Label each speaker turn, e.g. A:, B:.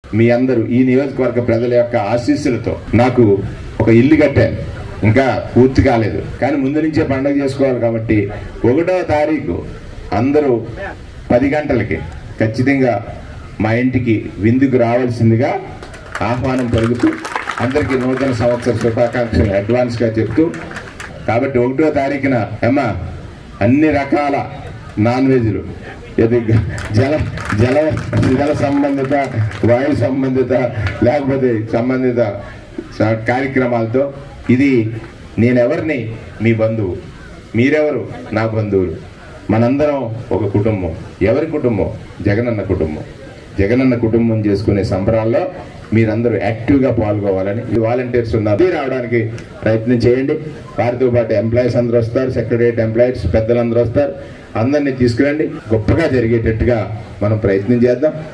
A: మీ అందరూ ఈ నియోజకవర్గ ప్రజల యొక్క ఆశీస్సులతో నాకు ఒక ఇల్లు కట్టాను ఇంకా పూర్తి కాలేదు కానీ ముందు నుంచే పండగ చేసుకోవాలి కాబట్టి ఒకటో తారీఖు అందరూ పది గంటలకి ఖచ్చితంగా మా ఇంటికి విందుకు రావాల్సిందిగా ఆహ్వానం పలుకుతూ అందరికీ నూతన సంవత్సర శుభాకాంక్షలు అడ్వాన్స్గా చెప్తూ కాబట్టి ఒకటో తారీఖున అమ్మా అన్ని రకాల నాన్ వెజ్లు ఇది గ- జల జల జల సంబంధిత వాయు సంబంధిత లేకపోతే సంబంధిత స- కార్యక్రమాలతో ఇది నేనెవరిని మీ బంధువు మీరెవరు నా బంధువులు మనందరం ఒక కుటుంబం ఎవరి కుటుంబం జగనన్న కుటుంబం జగనన్న కుటుంబం చేసుకునే సంబరాల్లో మీరందరూ యాక్టివ్గా పాల్గొవాలని ఈ వాలంటీర్స్ ఉన్నారు మీరు రావడానికి ప్రయత్నం చేయండి వారితో పాటు ఎంప్లాయీస్ అందరూ వస్తారు సెక్రటరియట్ ఎంప్లాయీస్ పెద్దలందరూ వస్తారు అందరినీ తీసుకురండి గొప్పగా జరిగేటట్టుగా మనం ప్రయత్నం చేద్దాం